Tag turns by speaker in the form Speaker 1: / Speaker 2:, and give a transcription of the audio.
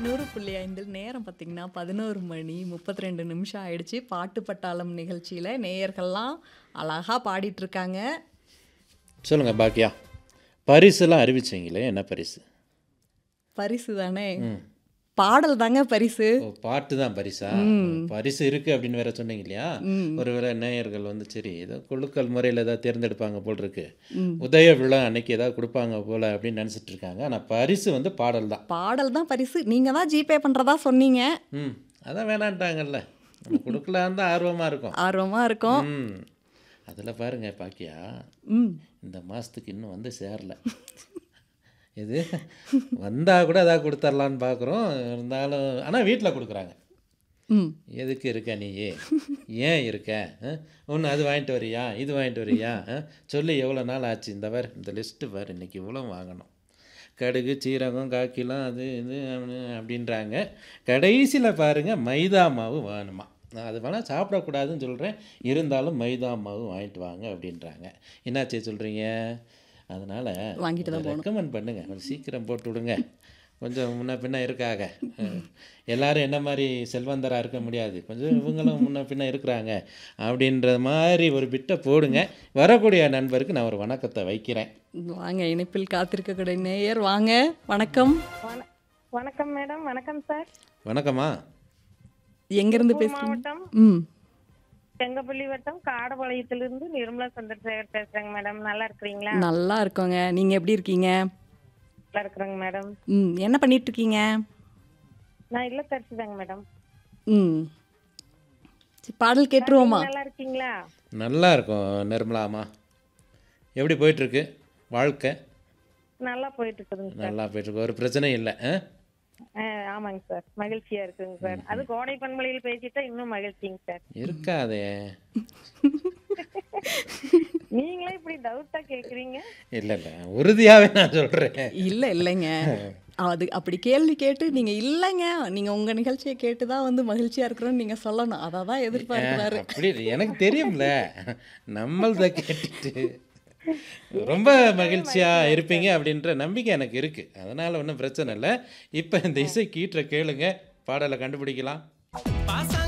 Speaker 1: நூறு புள்ளி ஐந்தில் நேரம் பார்த்தீங்கன்னா பதினோரு மணி முப்பத்தி ரெண்டு நிமிஷம் ஆயிடுச்சு பாட்டு பட்டாளம் நிகழ்ச்சியில் நேயர்கள்லாம் அழகாக பாடிட்டு இருக்காங்க
Speaker 2: சொல்லுங்கள் பாக்கியா பரிசுலாம் அறிவிச்சீங்களே என்ன பரிசு
Speaker 1: பரிசு தானே பாடல் தாங்க பரிசு
Speaker 2: ஓ பாட்டு தான் பரிசா பரிசு இருக்கு அப்படின்னு வேற சொன்னீங்க இல்லையா ஒருவேளை நேயர்கள் வந்து சரி ஏதோ குழுக்கள் முறையில் ஏதாவது தேர்ந்தெடுப்பாங்க போல் இருக்கு உதய விழா அன்னைக்கு ஏதாவது கொடுப்பாங்க போல அப்படின்னு நினச்சிட்டு இருக்காங்க ஆனால் பரிசு வந்து பாடல் தான்
Speaker 1: பாடல் தான் பரிசு நீங்கள் தான் ஜிபே பண்ணுறதா சொன்னீங்க
Speaker 2: ம் அதான் வேணான்ட்டாங்கல்ல நம்ம கொடுக்கலான்னு தான் ஆர்வமாக இருக்கும்
Speaker 1: ஆர்வமாக இருக்கும்
Speaker 2: ம் அதில் பாருங்க பாக்கியா
Speaker 1: ம்
Speaker 2: இந்த மாதத்துக்கு இன்னும் வந்து சேரல இது வந்தால் கூட அதாக கொடுத்துர்லான்னு பார்க்குறோம் இருந்தாலும் ஆனால் வீட்டில் கொடுக்குறாங்க
Speaker 1: ம்
Speaker 2: எதுக்கு இருக்க நீ ஏன் இருக்க ஒன்று அது வாங்கிட்டு வரியா இது வாங்கிட்டு வரியா ஆ? சொல்லி எவ்வளோ நாள் ஆச்சு இந்த வேறு இந்த லிஸ்ட்டு வேறு இன்றைக்கி இவ்வளோ வாங்கணும் கடுகு சீரகம் காக்கிலாம் அது இது அவனு அப்படின்றாங்க கடைசியில் பாருங்கள் மைதா மாவு வேணுமா நான் அது வேணால் சாப்பிடக்கூடாதுன்னு சொல்கிறேன் இருந்தாலும் மைதா மாவு வாங்கிட்டு வாங்க அப்படின்றாங்க என்னாச்சு சொல்கிறீங்க அதனால்
Speaker 1: வாங்கிட்டு தான்
Speaker 2: ரெக்கமெண்ட் பண்ணுங்கள் கொஞ்சம் சீக்கிரம் போட்டு விடுங்க கொஞ்சம் முன்ன பின்ன இருக்காக அஹ், எல்லாரும் என்ன மாதிரி செல்வந்தராக இருக்க முடியாது கொஞ்சம் இவங்களும் முன்ன பின்ன இருக்கிறாங்க அப்படின்ற மாதிரி ஒரு பிட்டை போடுங்க வரக்கூடிய நண்பருக்கு நான் ஒரு வணக்கத்தை வைக்கிறேன்
Speaker 1: வாங்க இணைப்பில் காத்திருக்கக்கூடிய நேயர் வாங்க வணக்கம்
Speaker 3: வண- வணக்கம் மேடம் வணக்கம் சார்
Speaker 2: வணக்கம்மா
Speaker 1: எங்கேருந்து பேசுறீங்க
Speaker 3: மாவட்டம்
Speaker 1: ம்
Speaker 3: செங்கப்பள்ளி வட்டம் காடபாளையத்திலிருந்து நிர்மலா சந்திரசேகர் பேசுறேங்க மேடம் நல்லா இருக்கிறீங்களா
Speaker 1: நல்லா இருக்கோங்க நீங்கள் எப்படி இருக்கீங்க
Speaker 3: நல்லா இருக்கிறேங்க மேடம்
Speaker 1: ம் என்ன பண்ணிட்டு இருக்கீங்க
Speaker 3: நான் இல்ல தரிசுதாங்க மேடம்
Speaker 1: ம் சரி, பாடல் கேட்டுருவோமா
Speaker 3: நல்லா இருக்கீங்களா
Speaker 2: நல்லா இருக்கும் நிர்மலாமா எப்படி போயிட்டுருக்கு வாழ்க்கை
Speaker 3: நல்லா போயிட்டு இருக்குதுங்க சார்
Speaker 2: நல்லா போயிட்டுருக்கு ஒரு பிரச்சனையும் இல்லை ஆ
Speaker 3: ஆ, ஆமாங்க சார் மகிழ்ச்சியா இருக்குங்க சார் அது கோடை பண்பலையில் பேசிட்டா இன்னும் மகிழ்ச்சிங்க சார்
Speaker 2: இருக்காதே
Speaker 3: நீங்களே இப்படி டவுட்டா கேக்குறீங்க
Speaker 2: இல்லை இல்லை உறுதியாகவே நான் சொல்கிறேன்
Speaker 1: இல்லை இல்லைங்க அது அப்படி கேள்வி கேட்டு நீங்கள் இல்லைங்க நீங்கள் உங்கள் நிகழ்ச்சியை கேட்டு தான் வந்து மகிழ்ச்சியாக இருக்கிறோன்னு நீங்கள் சொல்லணும் அதை தான் எதிர்பார்க்குறாரு
Speaker 2: அப்படி இல்லை. எனக்கு தெரியும்ல நம்மள்த கேட்டுட்டு ரொம்ப மகிழ்ச்சியாக இருப்பீங்க அப்படின்ற நம்பிக்கை எனக்கு இருக்குது அதனால் ஒன்றும் பிரச்சனை இல்லை இப்போ இந்த இசை கீற்ற கேளுங்க பாடலை கண்டுபிடிக்கலாம்